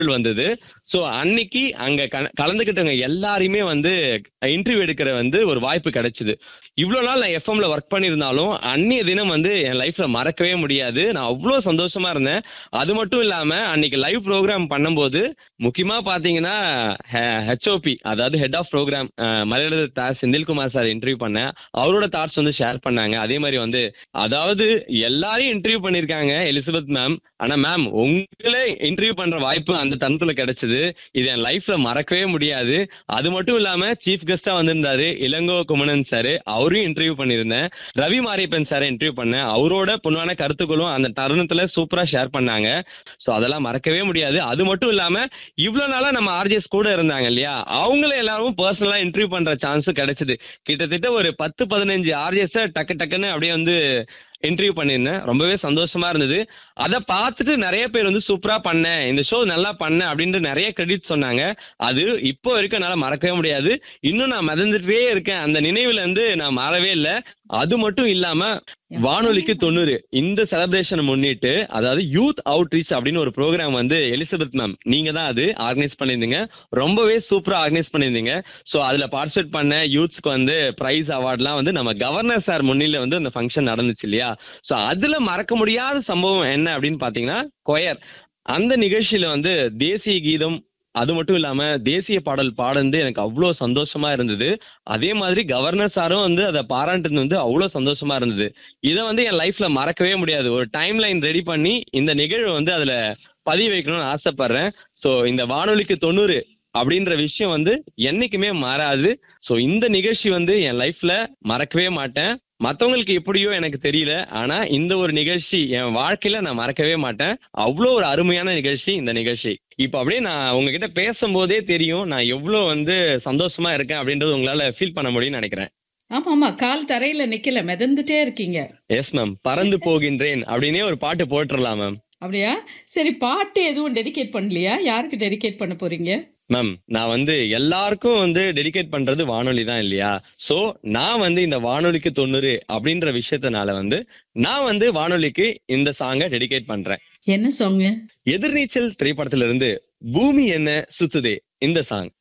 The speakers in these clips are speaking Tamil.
வந்தது சோ அன்னைக்கு அங்க க- கலந்துக்கிட்டவங்க எல்லாரையுமே வந்து இன்டர்வியூ எடுக்கிற வந்து ஒரு வாய்ப்பு கிடைச்சது இவ்வளவு நாள் நான் எஃப்எம்ல ஒர்க் பண்ணியிருந்தாலும் அன்னைய தினம் வந்து என் லைஃப்ல மறக்கவே முடியாது நான் அவ்வளவு சந்தோஷமா இருந்தேன் அது மட்டும் இல்லாம அன்னைக்கு லைவ் ப்ரோக்ராம் பண்ணும்போது முக்கியமா பாத்தீங்கன்னா ஹெச்ஓபி அதாவது ஹெட் ஆஃப் ப்ரோக்ராம் மலையாள செந்தில்குமார் சார் இன்டர்வியூ பண்ணேன் அவரோட தாட்ஸ் வந்து ஷேர் பண்ணாங்க அதே மாதிரி வந்து அதாவது எல்லாரையும் இன்டர்வியூ பண்ணிருக்காங்க எலிசபெத் மேம் ஆனா மேம் உங்களே இன்டர்வியூ பண்ற வாய்ப்பு அந்த தருணத்துல கிடைச்சது இது என் லைஃப்ல மறக்கவே முடியாது அது மட்டும் இல்லாம சீஃப் கெஸ்டா வந்திருந்தாரு இளங்கோ குமணன் சார் அவரையும் இன்டர்வியூ பண்ணியிருந்தேன் ரவி மாரியப்பன் சாரை இன்டர்வியூ பண்ணேன் அவரோட பொண்ணான கருத்துக்களும் அந்த தருணத்துல சூப்பரா ஷேர் பண்ணாங்க சோ அதெல்லாம் மறக்கவே முடியாது அது மட்டும் இல்லாம இவ்வளவு நாளா நம்ம ஆர்ஜிஎஸ் கூட இருந்தாங்க இல்லையா அவங்கள எல்லாரும் பர்சனலா இன்டர்வியூ பண்ற சான்ஸ் கிடைச்சது கிட்டத்தட்ட ஒரு பத்து பதினஞ்சு ஆர்ஜிஎஸ் டக்கு டக்குன்னு அப்படியே வந்து இன்டர்வியூ பண்ணியிருந்தேன் ரொம்பவே சந்தோஷமா இருந்தது அதை பார்த்துட்டு நிறைய பேர் வந்து சூப்பரா பண்ணேன் இந்த ஷோ நல்லா பண்ணேன் அப்படின்ட்டு நிறைய கிரெடிட் சொன்னாங்க அது இப்போ வரைக்கும் என்னால மறக்கவே முடியாது இன்னும் நான் மிதந்துட்டே இருக்கேன் அந்த நினைவுல இருந்து நான் மாறவே இல்லை அது மட்டும் இல்லாம வானொலிக்கு தொண்ணூறு இந்த செலிப்ரேஷன் முன்னிட்டு அதாவது யூத் அவுட்ரீச் அப்படின்னு ஒரு ப்ரோக்ராம் வந்து எலிசபெத் மேம் நீங்க தான் அது ஆர்கனைஸ் பண்ணியிருந்தீங்க ரொம்பவே சூப்பரா ஆர்கனைஸ் பண்ணியிருந்தீங்க சோ அதுல பார்ட்டிசிபேட் பண்ண யூத்ஸ்க்கு வந்து பிரைஸ் அவார்ட்லாம் வந்து நம்ம கவர்னர் சார் முன்னில வந்து அந்த ஃபங்க்ஷன் நடந்துச்சு இல்லையா சோ அதுல மறக்க முடியாத சம்பவம் என்ன அப்படின்னு பாத்தீங்கன்னா கொயர் அந்த நிகழ்ச்சியில வந்து தேசிய கீதம் அது மட்டும் இல்லாம தேசிய பாடல் பாடுறது எனக்கு அவ்வளவு சந்தோஷமா இருந்தது அதே மாதிரி கவர்னர் சாரும் வந்து அதை பாராட்டுறது வந்து அவ்வளவு சந்தோஷமா இருந்தது இதை வந்து என் லைஃப்ல மறக்கவே முடியாது ஒரு டைம் லைன் ரெடி பண்ணி இந்த நிகழ்வு வந்து அதுல பதிவு வைக்கணும்னு ஆசைப்படுறேன் சோ இந்த வானொலிக்கு தொண்ணூறு அப்படின்ற விஷயம் வந்து என்னைக்குமே மாறாது சோ இந்த நிகழ்ச்சி வந்து என் லைஃப்ல மறக்கவே மாட்டேன் மத்தவங்களுக்கு எப்படியோ எனக்கு தெரியல ஆனா இந்த ஒரு நிகழ்ச்சி என் வாழ்க்கையில நான் மறக்கவே மாட்டேன் அவ்வளோ ஒரு அருமையான நிகழ்ச்சி இந்த நிகழ்ச்சி இப்ப அப்படியே நான் உங்ககிட்ட பேசும்போதே தெரியும் நான் எவ்வளவு வந்து சந்தோஷமா இருக்கேன் அப்படின்றது உங்களால ஃபீல் பண்ண முடியும்னு நினைக்கிறேன் ஆமா ஆமா கால் தரையில நிக்கல மிதந்துட்டே இருக்கீங்க எஸ் மேம் பறந்து போகின்றேன் அப்படின்னே ஒரு பாட்டு போட்டுடலாம் மேம் அப்படியா சரி பாட்டு எதுவும் டெடிகேட் பண்ணலையா யாருக்கு டெடிகேட் பண்ண போறீங்க மேம் நான் வந்து எல்லாருக்கும் வந்து டெடிகேட் பண்றது வானொலி தான் இல்லையா சோ நான் வந்து இந்த வானொலிக்கு தொண்ணூறு அப்படின்ற விஷயத்தினால வந்து நான் வந்து வானொலிக்கு இந்த சாங்கை டெடிகேட் பண்றேன் என்ன சாங் எதிர்நீச்சல் திரைப்படத்துல இருந்து பூமி என்ன சுத்துதே இந்த சாங்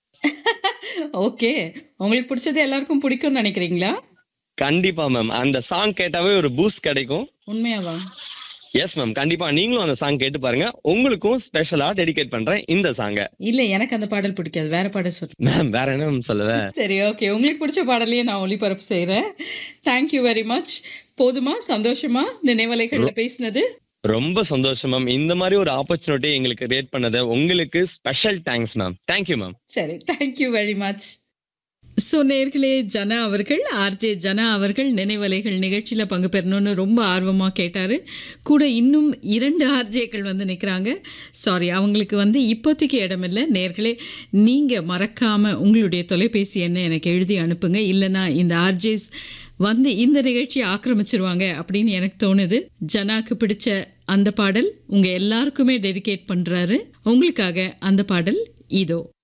ஓகே உங்களுக்கு பிடிச்சது எல்லாருக்கும் பிடிக்கும்னு நினைக்கிறீங்களா கண்டிப்பா மேம் அந்த சாங் கேட்டாவே ஒரு பூஸ்ட் கிடைக்கும் உண்மையாவா எஸ் மேம் கண்டிப்பா நீங்களும் அந்த சாங் கேட்டு பாருங்க உங்களுக்கும் ஸ்பெஷலா டெடிகேட் பண்றேன் இந்த சாங்க இல்ல எனக்கு அந்த பாடல் பிடிக்காது வேற பாடல் சொல்லு மேம் வேற என்ன மேம் சொல்லுவேன் சரி ஓகே உங்களுக்கு பிடிச்ச பாடலையே நான் ஒளிபரப்பு செய்யறேன் தேங்க்யூ வெரி மச் போதுமா சந்தோஷமா நினைவலைகள்ல பேசினது ரொம்ப சந்தோஷம் மேம் இந்த மாதிரி ஒரு ஆப்பர்ச்சுனிட்டி எங்களுக்கு கிரியேட் பண்ணது உங்களுக்கு special thanks ma'am thank you ma'am சரி தேங்க்யூ வெரி மச் ஸோ நேர்களே ஜனா அவர்கள் ஆர்ஜே ஜனா அவர்கள் நினைவலைகள் நிகழ்ச்சியில் பங்கு பெறணும்னு ரொம்ப ஆர்வமாக கேட்டார் கூட இன்னும் இரண்டு ஆர்ஜேக்கள் வந்து நிற்கிறாங்க சாரி அவங்களுக்கு வந்து இப்போதைக்கு இடமில்லை நேர்களே நீங்கள் மறக்காமல் உங்களுடைய தொலைபேசி எண்ணை எனக்கு எழுதி அனுப்புங்க இல்லைன்னா இந்த ஆர்ஜேஸ் வந்து இந்த நிகழ்ச்சியை ஆக்கிரமிச்சிருவாங்க அப்படின்னு எனக்கு தோணுது ஜனாக்கு பிடிச்ச அந்த பாடல் உங்கள் எல்லாருக்குமே டெடிகேட் பண்ணுறாரு உங்களுக்காக அந்த பாடல் இதோ